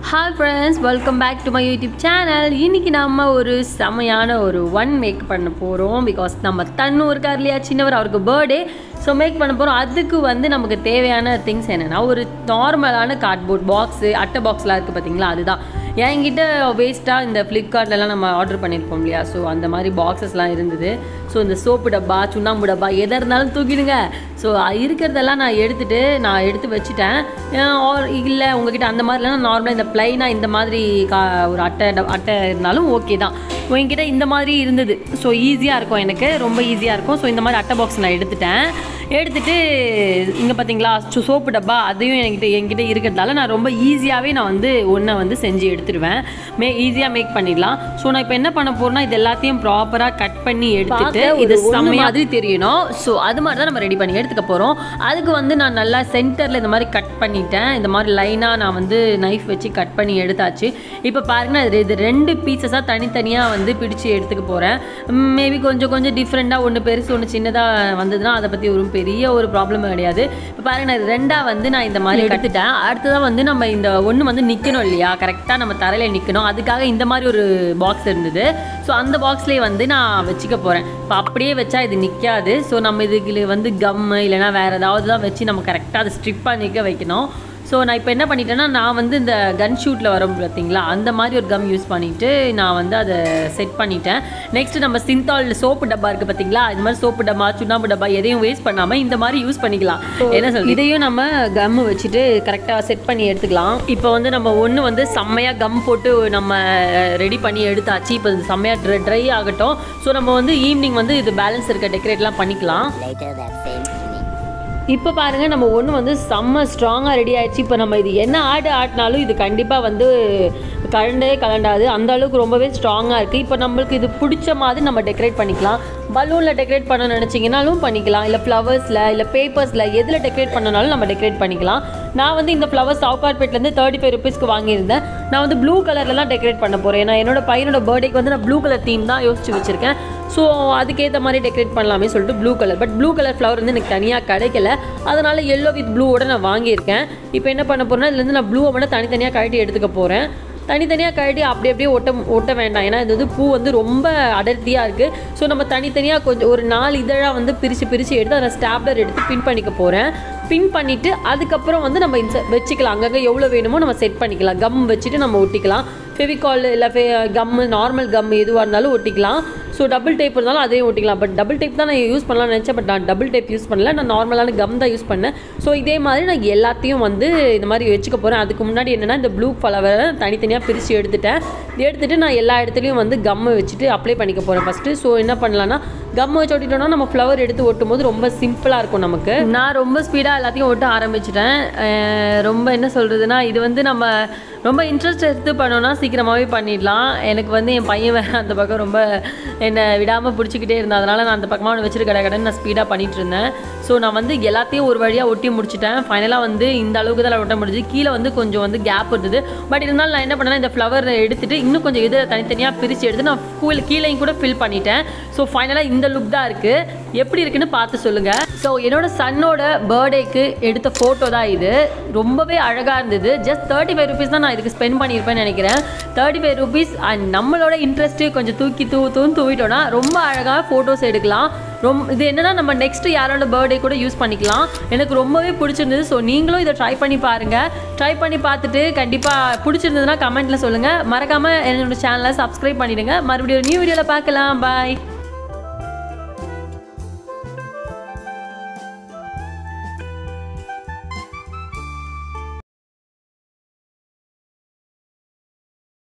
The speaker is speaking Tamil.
Hi friends welcome back to my YouTube channel இன்னைக்கு நம்ம ஒரு செமையான ஒரு ஒன் மேக் பண்ண போகிறோம் பிகாஸ் நம்ம தன்னு இருக்கார் இல்லையா சின்னவர் அவருக்கு பர்த்டே ஸோ மேக் பண்ண போகிறோம் அதுக்கு வந்து நமக்கு தேவையான திங்ஸ் என்னென்னா ஒரு நார்மலான கார்ட்போர்ட் பாக்ஸு அட்டை பாக்ஸ்லாம் இருக்குது பார்த்தீங்களா அதுதான் என்கிட்ட வேஸ்ட்டாக இந்த ஃப்ளிப்கார்ட்லலாம் நம்ம ஆர்டர் பண்ணியிருப்போம் இல்லையா ஸோ அந்த மாதிரி பாக்ஸஸ்லாம் இருந்தது ஸோ இந்த சோப்பு டப்பா சுண்ணாம்பு டப்பா எதாக இருந்தாலும் தூக்கிடுங்க ஸோ இருக்கிறதெல்லாம் நான் எடுத்துகிட்டு நான் எடுத்து வச்சுட்டேன் ஆர் இல்லை உங்ககிட்ட அந்த மாதிரிலாம் நார்மலாக இந்த ப்ளைனாக இந்த மாதிரி கா ஒரு அட்டை ட- அட்டை இருந்தாலும் ஓகே தான் உங்ககிட்ட இந்த மாதிரி இருந்தது ஸோ ஈஸியாக இருக்கும் எனக்கு ரொம்ப ஈஸியாக இருக்கும் ஸோ இந்த மாதிரி அட்டை பாக்ஸ் நான் எடுத்துட்டேன் எடுத்துட்டு இங்கே பார்த்தீங்களா சு- சோப்பு டப்பா அதையும் என்கிட்ட என்கிட்ட இருக்கிறதால நான் ரொம்ப ஈஸியாகவே நான் வந்து ஒன்றை வந்து செஞ்சு எடுத்துடுவேன் மே ஈஸியாக மேக் பண்ணிடலாம் ஸோ நான் இப்போ என்ன பண்ண போறேன்னா இது எல்லாத்தையும் ப்ராப்பராக கட் பண்ணி எடுத்துட்டு இது செம்ம மாதிரி தெரியணும் ஸோ அது மாதிரி தான் நம்ம ரெடி பண்ணி எடுத்துக்க போகிறோம் அதுக்கு வந்து நான் நல்லா சென்டரில் இந்த மாதிரி கட் பண்ணிட்டேன் இந்த மாதிரி லைனாக நான் வந்து நைஃப் வச்சு கட் பண்ணி எடுத்தாச்சு இப்போ பாருங்க இது இது ரெண்டு பீசஸாக தனித்தனியாக வந்து பிடிச்சு எடுத்துக்க போகிறேன் மேபி கொஞ்சம் கொஞ்சம் டிஃப்ரெண்ட்டாக ஒன்று பெருசு ஒன்று சின்னதாக வந்ததுன்னா அதை பற்றி ஒரு பெரிய ஒரு ப்ராப்ளம் கிடையாது இப்போ பாருங்க நான் இது ரெண்டாக வந்து நான் இந்த மாதிரி கட்டுட்டேன் அடுத்ததாக வந்து நம்ம இந்த ஒன்று வந்து நிற்கணும் இல்லையா கரெக்டாக நம்ம தரையில் நிற்கணும் அதுக்காக இந்த மாதிரி ஒரு பாக்ஸ் இருந்தது ஸோ அந்த பாக்ஸ்லேயே வந்து நான் வச்சுக்க போகிறேன் இப்போ அப்படியே வச்சா இது நிற்காது ஸோ நம்ம இதுக்கு வந்து கம்மு இல்லைனா வேறு ஏதாவது தான் வச்சு நம்ம கரெக்டாக அதை ஸ்ட்ரிப்பாக நிற்க வைக்கணும் ஸோ நான் இப்போ என்ன பண்ணிட்டேன்னா நான் வந்து இந்த கன் ஷூட்டில் வரும் பார்த்தீங்களா அந்த மாதிரி ஒரு கம் யூஸ் பண்ணிவிட்டு நான் வந்து அதை செட் பண்ணிட்டேன் நெக்ஸ்ட் நம்ம சிந்தால் சோப்பு டப்பா இருக்குது பார்த்தீங்களா இந்த மாதிரி சோப்பு டப்பா சுண்ணாம்பு டப்பா எதையும் வேஸ்ட் பண்ணாமல் இந்த மாதிரி யூஸ் பண்ணிக்கலாம் என்ன சொல்றது இதையும் நம்ம கம் வச்சுட்டு கரெக்டாக செட் பண்ணி எடுத்துக்கலாம் இப்போ வந்து நம்ம ஒன்று வந்து செம்மையாக கம் போட்டு நம்ம ரெடி பண்ணி எடுத்தாச்சு இப்போ இது செம்மையாக ட்ரை ட்ரை ஆகட்டும் ஸோ நம்ம வந்து ஈவினிங் வந்து இது பேலன்ஸ் இருக்க டெக்கரேட்லாம் பண்ணிக்கலாம் Later that same evening. இப்போ பாருங்க நம்ம ஒன்று வந்து செம்ம ஸ்ட்ராங்காக ரெடி ஆயிடுச்சு இப்போ நம்ம இது என்ன ஆடு ஆட்டினாலும் இது கண்டிப்பாக வந்து கலண்டே கலண்டாது அந்த அளவுக்கு ரொம்பவே ஸ்ட்ராங்காக இருக்குது இப்போ நம்மளுக்கு இது பிடிச்ச மாதிரி நம்ம டெக்கரேட் பண்ணிக்கலாம் பலூனில் டெக்கரேட் பண்ண நினச்சிங்கனாலும் பண்ணிக்கலாம் இல்லை ஃப்ளவர்ஸில் இல்லை பேப்பர்ஸில் எதில் டெக்கரேட் பண்ணனாலும் நம்ம டெக்கரேட் பண்ணிக்கலாம் நான் வந்து இந்த ஃப்ளவர்ஸ் சவுகார்பேட்லேருந்து தேர்ட்டி ஃபைவ் ருபீஸ்க்கு வாங்கியிருந்தேன் நான் வந்து ப்ளூ கலர்லலாம் டெக்கரேட் பண்ண போகிறேன் ஏன்னா என்னோட பையனோட பர்த்டேக்கு வந்து நான் ப்ளூ கலர் தீம் தான் யோசிச்சு வச்சுருக்கேன் ஸோ அதுக்கேற்ற மாதிரி டெக்கரேட் பண்ணலாமே சொல்லிட்டு blue colour but blue colour flower வந்து எனக்கு தனியாக கிடைக்கல அதனால எல்லோ வித் ப்ளூவோட நான் வாங்கியிருக்கேன் இப்போ என்ன பண்ண போறேன்னா இதுலேருந்து நான் ப்ளூவை மட்டும் தனித்தனியாக கழட்டி எடுத்துக்க போகிறேன் தனித்தனியாக கழட்டி அப்படி அப்படியே ஒட்ட ஒட்ட வேண்டாம் ஏன்னா இது வந்து பூ வந்து ரொம்ப அடர்த்தியாக இருக்குது ஸோ நம்ம தனித்தனியாக கொஞ்சம் ஒரு நாலு இதழாக வந்து பிரித்து பிரித்து எடுத்து அதை ஸ்டாப்லர் எடுத்து பின் பண்ணிக்க போகிறேன் பின் பண்ணிவிட்டு அதுக்கப்புறம் வந்து நம்ம இன்ச வச்சுக்கலாம் அங்கங்கே எவ்வளோ வேணுமோ நம்ம செட் பண்ணிக்கலாம் கம் வச்சுட்டு நம்ம ஒட்டிக்கலாம் ஃபெவிகால் இல்லை ஃபெ கம்மு நார்மல் கம் எதுவாக இருந்தாலும் ஒட்டிக்கலாம் ஸோ டபுள் டேப் இருந்தாலும் அதையும் ஒட்டிக்கலாம் பட் டபுள் டேப் தான் நான் யூஸ் பண்ணலாம்னு நினச்சேன் பட் நான் டபுள் டேப் யூஸ் பண்ணல நான் நார்மலான கம் தான் யூஸ் பண்ணேன் ஸோ இதே மாதிரி நான் எல்லாத்தையும் வந்து இந்த மாதிரி வச்சுக்க போகிறேன் அதுக்கு முன்னாடி என்னென்னா இந்த ப்ளூ ஃப்ளவரை தனித்தனியாக பிரித்து எடுத்துட்டேன் எடுத்துட்டு நான் எல்லா இடத்துலையும் வந்து கம்மை வச்சுட்டு அப்ளை பண்ணிக்க போகிறேன் ஃபஸ்ட்டு ஸோ என்ன பண்ணலான்னா கம் வச்சு ஒட்டிட்டோம்னா நம்ம ஃப்ளவர் எடுத்து ஒட்டும் போது ரொம்ப சிம்பிளாக இருக்கும் நமக்கு நான் ரொம்ப ஸ்பீடாக எல்லாத்தையும் ஒட்ட ஆரம்பிச்சிட்டேன் அஹ் ரொம்ப என்ன சொல்கிறதுனா இது வந்து நம்ம ரொம்ப இன்ட்ரெஸ்ட் எடுத்து பண்ணோன்னா சீக்கிரமாகவே பண்ணிடலாம் எனக்கு வந்து என் பையன் வேறு அந்த பக்கம் ரொம்ப என்னை விடாமல் பிடிச்சிக்கிட்டே இருந்தா அதனால் நான் அந்த பக்கமாக அவனை வச்சுட்டு கடை கடைன்னு நான் ஸ்பீடாக பண்ணிட்டு இருந்தேன் ஸோ நான் வந்து எல்லாத்தையும் ஒரு வழியாக ஒட்டி முடிச்சிட்டேன் ஃபைனலாக வந்து இந்த அளவுக்கு தான் ஒட்ட முடிஞ்சு கீழே வந்து கொஞ்சம் வந்து கேப் இருந்தது பட் இருந்தாலும் நான் என்ன பண்ணேன்னா இந்த ஃப்ளவர் எடுத்துட்டு இன்னும் கொஞ்சம் இதை தனித்தனியாக பிரித்து எடுத்து நான் கீழே கீழேயும் கூட ஃபில் பண்ணிட்டேன் ஸோ ஃபைனலாக இந்த லுக் தான் இருக்குது எப்படி இருக்குன்னு பார்த்து சொல்லுங்கள் ஸோ என்னோட சன்னோட பர்த்டேக்கு எடுத்த ஃபோட்டோ தான் இது ரொம்பவே அழகாக இருந்தது ஜஸ்ட் தேர்ட்டி ஃபைவ் ருபீஸ் தான் நான் இதுக்கு ஸ்பெண்ட் பண்ணியிருப்பேன்னு நினைக்கிறேன் தேர்ட்டி ஃபைவ் ருபீஸ் அண்ட் நம்மளோட இன்ட்ரெஸ்ட்டு கொஞ்சம் தூக்கி தூ தூன்னு தூவிட்டோன்னா ரொம்ப அழகாக ஃபோட்டோஸ் எடுக்கலாம் ரொம்ப இது என்னன்னா நம்ம நெக்ஸ்ட் யாரோட பர்த்டே கூட யூஸ் பண்ணிக்கலாம் எனக்கு ரொம்பவே பிடிச்சிருந்தது ஸோ நீங்களும் இதை ட்ரை பண்ணி பாருங்கள் ட்ரை பண்ணி பார்த்துட்டு கண்டிப்பாக பிடிச்சிருந்ததுன்னா கமெண்ட்டில் சொல்லுங்கள் மறக்காமல் என்னோட சேனலை சப்ஸ்கிரைப் பண்ணிடுங்க மறுபடியும் ஒரு நியூ வீடியோவில் பார்க்கலாம் பாய்